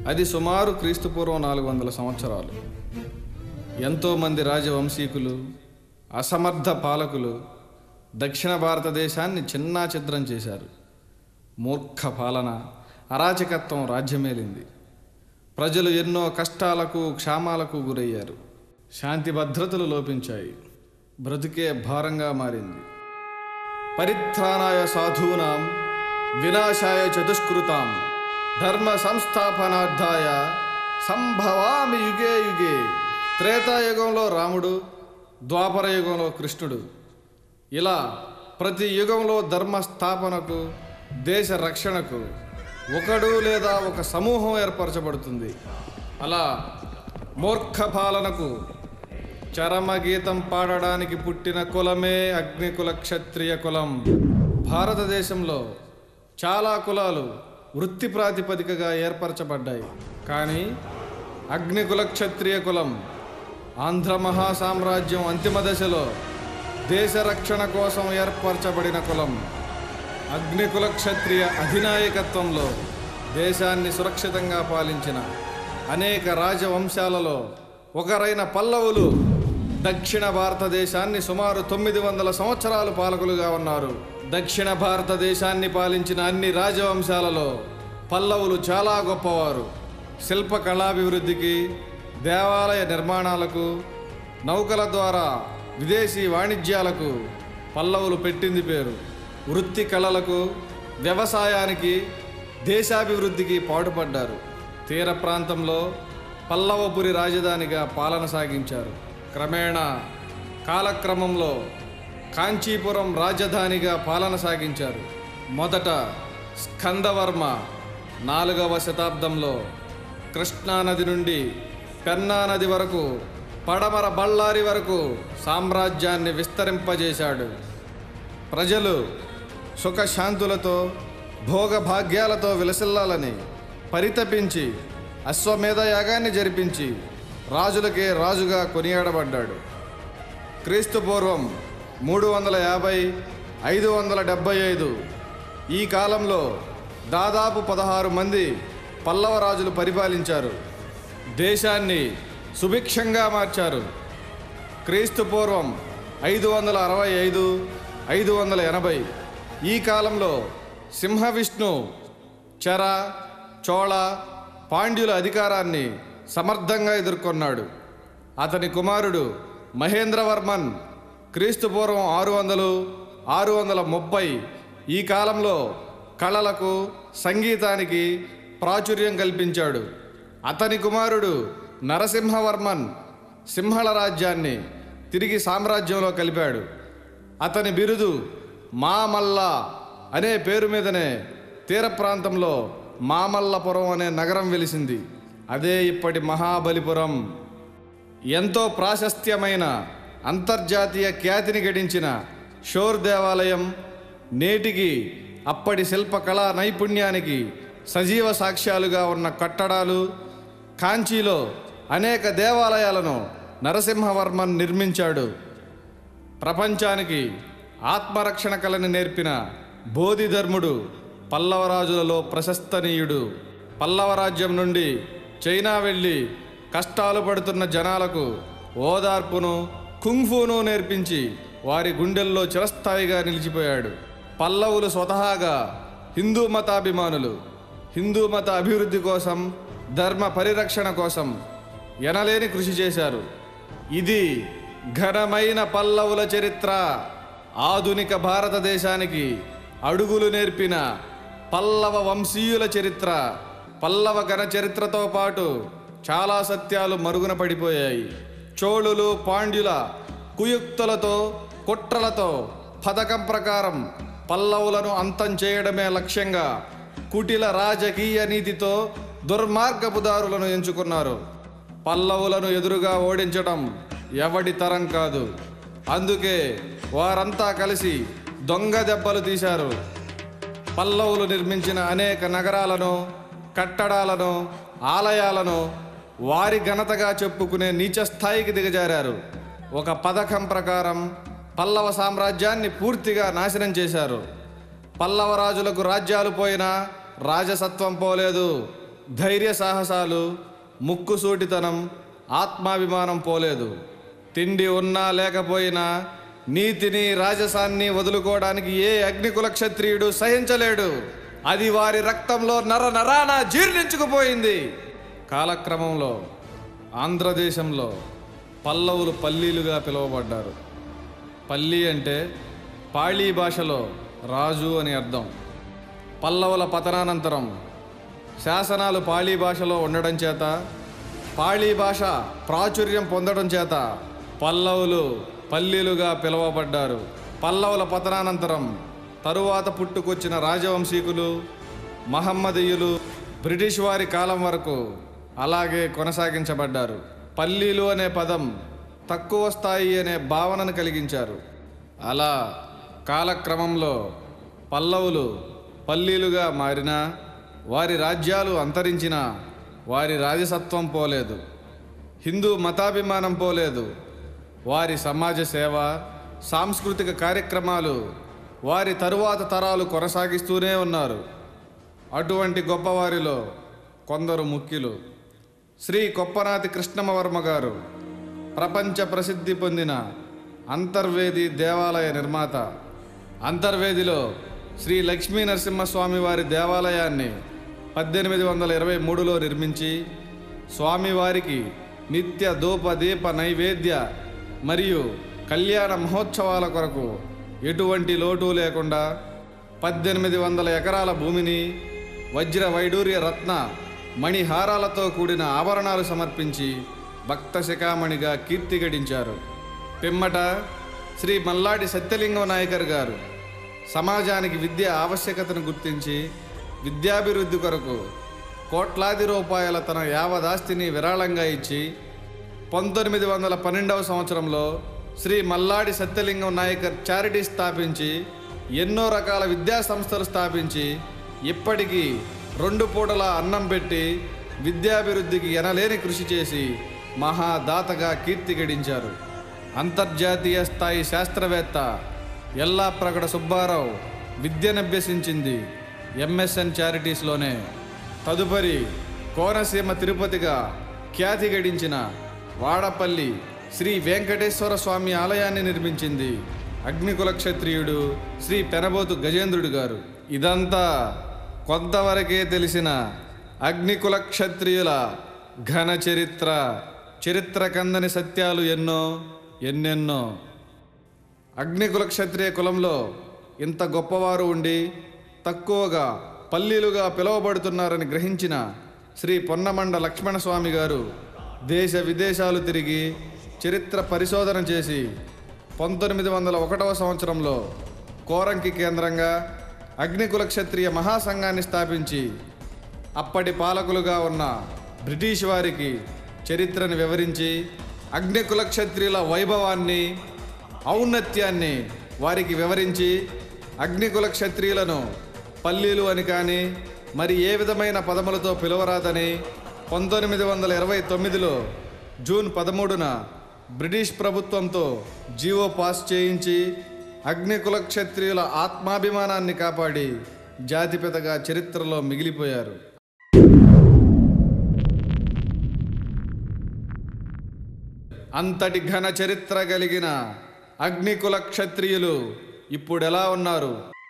అది సుమారు క్రీస్తుపూర్వం నాలుగు వందల సంవత్సరాలు ఎంతోమంది రాజవంశీకులు అసమర్థ పాలకులు దక్షిణ భారతదేశాన్ని చిన్నా చిద్రం చేశారు మూర్ఖ పాలన అరాచకత్వం రాజ్యమేలింది ప్రజలు ఎన్నో కష్టాలకు క్షామాలకు గురయ్యారు శాంతి భద్రతలు లోపించాయి బ్రతుకే భారంగా మారింది పరిత్రాణాయ సాధూనాం వినాశాయ చతుష్కృతాం ధర్మ సంస్థాపనార్థాయ సంభవామి యుగే యుగే త్రేతాయుగంలో రాముడు ద్వాపర యుగంలో కృష్ణుడు ఇలా ప్రతి యుగంలో ధర్మ స్థాపనకు దేశ రక్షణకు ఒకడు లేదా ఒక సమూహం ఏర్పరచబడుతుంది అలా మూర్ఖ పాలనకు చరమగీతం పాడడానికి పుట్టిన కులమే అగ్నికుల క్షత్రియ కులం భారతదేశంలో చాలా కులాలు వృత్తి ప్రాతిపదికగా ఏర్పరచబడ్డాయి కానీ అగ్నికుల క్షత్రియ కులం ఆంధ్ర మహాసామ్రాజ్యం అంతిమ దశలో దేశ రక్షణ కోసం ఏర్పరచబడిన కులం అగ్నికుల క్షత్రియ అధినాయకత్వంలో దేశాన్ని సురక్షితంగా పాలించిన అనేక రాజవంశాలలో ఒకరైన పల్లవులు దక్షిణ భారతదేశాన్ని సుమారు తొమ్మిది వందల సంవత్సరాలు పాలకులుగా ఉన్నారు దక్షిణ భారతదేశాన్ని పాలించిన అన్ని రాజవంశాలలో పల్లవులు చాలా గొప్పవారు శిల్ప కళాభివృద్ధికి దేవాలయ నిర్మాణాలకు నౌకల ద్వారా విదేశీ వాణిజ్యాలకు పల్లవులు పెట్టింది పేరు వృత్తి కళలకు వ్యవసాయానికి దేశాభివృద్ధికి పాటుపడ్డారు తీర ప్రాంతంలో పల్లవపురి రాజధానిగా పాలన సాగించారు క్రమేణా కాలక్రమంలో కాంచీపురం రాజధానిగా పాలన సాగించారు మొదట స్కందవర్మ నాలుగవ శతాబ్దంలో కృష్ణానది నుండి పెన్నా నది వరకు పడమర బళ్ళారి వరకు సామ్రాజ్యాన్ని విస్తరింపజేశాడు ప్రజలు సుఖశాంతులతో భోగభాగ్యాలతో విలసిల్లాలని పరితపించి అశ్వమేధ యాగాన్ని జరిపించి రాజులకే రాజుగా కొనియాడబడ్డాడు క్రీస్తు పూర్వం మూడు వందల యాభై ఐదు వందల డెబ్బై ఐదు ఈ కాలంలో దాదాపు పదహారు మంది పల్లవ రాజులు పరిపాలించారు దేశాన్ని సుభిక్షంగా మార్చారు క్రీస్తు పూర్వం ఐదు వందల అరవై ఐదు ఐదు వందల ఎనభై ఈ కాలంలో సింహ విష్ణు చర చోళ పాండ్యుల అధికారాన్ని సమర్థంగా ఎదుర్కొన్నాడు అతని కుమారుడు మహేంద్రవర్మన్ క్రీస్తు పూర్వం ఆరు వందలు ఆరు వందల ముప్పై ఈ కాలంలో కళలకు సంగీతానికి ప్రాచుర్యం కల్పించాడు అతని కుమారుడు నరసింహవర్మన్ సింహళ రాజ్యాన్ని తిరిగి సామ్రాజ్యంలో కలిపాడు అతని బిరుదు మామల్ల అనే పేరు మీదనే తీర ప్రాంతంలో మామల్లపురం అనే నగరం వెలిసింది అదే ఇప్పటి మహాబలిపురం ఎంతో ప్రాశస్త్యమైన అంతర్జాతీయ ఖ్యాతిని గడించిన షోర్ దేవాలయం నేటికి అప్పటి శిల్పకళా నైపుణ్యానికి సజీవ సాక్ష్యాలుగా ఉన్న కట్టడాలు కాంచీలో అనేక దేవాలయాలను నరసింహవర్మన్ నిర్మించాడు ప్రపంచానికి ఆత్మరక్షణ కళని నేర్పిన బోధిధర్ముడు పల్లవరాజులలో ప్రశస్తనీయుడు పల్లవరాజ్యం నుండి చైనా వెళ్ళి కష్టాలు పడుతున్న జనాలకు ఓదార్పును కుంగ్ఫూను నేర్పించి వారి గుండెల్లో చిరస్థాయిగా నిలిచిపోయాడు పల్లవులు స్వతహాగా హిందూ మతాభిమానులు హిందూ మత అభివృద్ధి కోసం ధర్మ పరిరక్షణ కోసం ఎనలేని కృషి చేశారు ఇది ఘనమైన పల్లవుల చరిత్ర ఆధునిక భారతదేశానికి అడుగులు నేర్పిన పల్లవ వంశీయుల చరిత్ర పల్లవ ఘన చరిత్రతో పాటు చాలా సత్యాలు మరుగున పడిపోయాయి చోళులు పాండ్యుల కుయుక్తులతో కుట్రలతో పథకం ప్రకారం పల్లవులను అంతం చేయడమే లక్ష్యంగా కుటిల రాజకీయ నీతితో దుర్మార్గపు దారులను ఎంచుకున్నారు పల్లవులను ఎదురుగా ఓడించడం ఎవడి తరం కాదు అందుకే వారంతా కలిసి దొంగ దెబ్బలు తీశారు పల్లవులు నిర్మించిన అనేక నగరాలను కట్టడాలను ఆలయాలను వారి ఘనతగా చెప్పుకునే నీచ స్థాయికి దిగజారారు ఒక పథకం ప్రకారం పల్లవ సామ్రాజ్యాన్ని పూర్తిగా నాశనం చేశారు పల్లవ రాజులకు రాజ్యాలు పోయినా రాజసత్వం పోలేదు ధైర్య సాహసాలు ముక్కుసూటితనం ఆత్మాభిమానం పోలేదు తిండి ఉన్నా లేకపోయినా నీతిని రాజసాన్ని వదులుకోవడానికి ఏ అగ్నికుల క్షత్రియుడు సహించలేడు అది వారి రక్తంలో నర నరాన జీర్ణించుకుపోయింది కాలక్రమంలో ఆంధ్రదేశంలో పల్లవులు పల్లీలుగా పిలువబడ్డారు పల్లి అంటే పాళీ భాషలో రాజు అని అర్థం పల్లవుల పతనానంతరం శాసనాలు పాళీ భాషలో ఉండడం చేత పాళీ భాష ప్రాచుర్యం పొందడం చేత పల్లవులు పల్లీలుగా పిలువబడ్డారు పల్లవుల పతనానంతరం తరువాత పుట్టుకొచ్చిన రాజవంశీకులు మహమ్మదీయులు బ్రిటిష్ వారి కాలం వరకు అలాగే కొనసాగించబడ్డారు పల్లీలు అనే పదం తక్కువ స్థాయి అనే భావనను కలిగించారు అలా కాలక్రమంలో పల్లవులు పల్లీలుగా మారినా వారి రాజ్యాలు అంతరించినా వారి రాజసత్వం పోలేదు హిందూ మతాభిమానం పోలేదు వారి సమాజ సేవ సాంస్కృతిక కార్యక్రమాలు వారి తరువాత తరాలు కొనసాగిస్తూనే ఉన్నారు అటువంటి గొప్పవారిలో కొందరు ముఖ్యులు శ్రీ కొప్పనాతి కృష్ణమవర్మ గారు ప్రపంచ ప్రసిద్ధి పొందిన అంతర్వేది దేవాలయ నిర్మాత అంతర్వేదిలో శ్రీ లక్ష్మీ నరసింహస్వామి వారి దేవాలయాన్ని పద్దెనిమిది వందల ఇరవై మూడులో నిర్మించి స్వామివారికి నిత్య ధూప దీప నైవేద్య మరియు కళ్యాణ మహోత్సవాల కొరకు ఎటువంటి లోటు లేకుండా పద్దెనిమిది వందల ఎకరాల భూమిని వజ్ర వైడూర్య రత్న మణిహారాలతో కూడిన ఆభరణాలు సమర్పించి భక్త శిఖామణిగా కీర్తి గడించారు పిమ్మట శ్రీ మల్లాడి సత్యలింగం నాయకర్ గారు సమాజానికి విద్య ఆవశ్యకతను గుర్తించి విద్యాభివృద్ధి కొరకు కోట్లాది రూపాయల తన యావదాస్తిని విరాళంగా ఇచ్చి పంతొమ్మిది వందల పన్నెండవ సంవత్సరంలో శ్రీ మల్లాడి సత్యలింగం నాయకర్ చారిటీ స్థాపించి ఎన్నో రకాల విద్యా సంస్థలు స్థాపించి ఇప్పటికీ రెండు పూటల అన్నం పెట్టి విద్యాభివృద్ధికి ఎనలేని కృషి చేసి మహాదాతగా కీర్తి గడించారు అంతర్జాతీయ స్థాయి శాస్త్రవేత్త ఎల్లాప్రగడ సుబ్బారావు విద్యనభ్యసించింది ఎంఎస్ఎన్ చారిటీస్లోనే తదుపరి కోనసీమ తిరుపతిగా ఖ్యాతి గడించిన వాడపల్లి శ్రీ వెంకటేశ్వర స్వామి ఆలయాన్ని నిర్మించింది అగ్నికుల క్షత్రియుడు శ్రీ పెనబోతు గజేంద్రుడు గారు ఇదంతా కొంతవరకే తెలిసిన అగ్నికుల క్షత్రియుల ఘన చరిత్ర చరిత్ర కందని సత్యాలు ఎన్నో ఎన్నెన్నో అగ్నికుల క్షత్రియ కులంలో ఇంత గొప్పవారు ఉండి తక్కువగా పల్లీలుగా పిలువబడుతున్నారని గ్రహించిన శ్రీ పొన్నమండ లక్ష్మణస్వామి గారు దేశ విదేశాలు తిరిగి చరిత్ర పరిశోధన చేసి పంతొమ్మిది వందల ఒకటవ సంవత్సరంలో కోరంకి కేంద్రంగా అగ్నికుల క్షత్రియ మహాసంఘాన్ని స్థాపించి అప్పటి పాలకులుగా ఉన్న బ్రిటిష్ వారికి చరిత్రను వివరించి అగ్నికుల క్షత్రియుల వైభవాన్ని ఔన్నత్యాన్ని వారికి వివరించి అగ్నికుల క్షత్రియులను పల్లీలు అని కానీ మరి ఏ విధమైన పదములతో పిలువరాదని పంతొమ్మిది వందల ఇరవై తొమ్మిదిలో జూన్ పదమూడున బ్రిటిష్ ప్రభుత్వంతో జీవో పాస్ చేయించి అగ్నికుల క్షత్రియుల ఆత్మాభిమానాన్ని కాపాడి జాతిపితగా చరిత్రలో మిగిలిపోయారు అంతటి ఘన చరిత్ర కలిగిన అగ్నికుల క్షత్రియులు ఇప్పుడెలా ఉన్నారు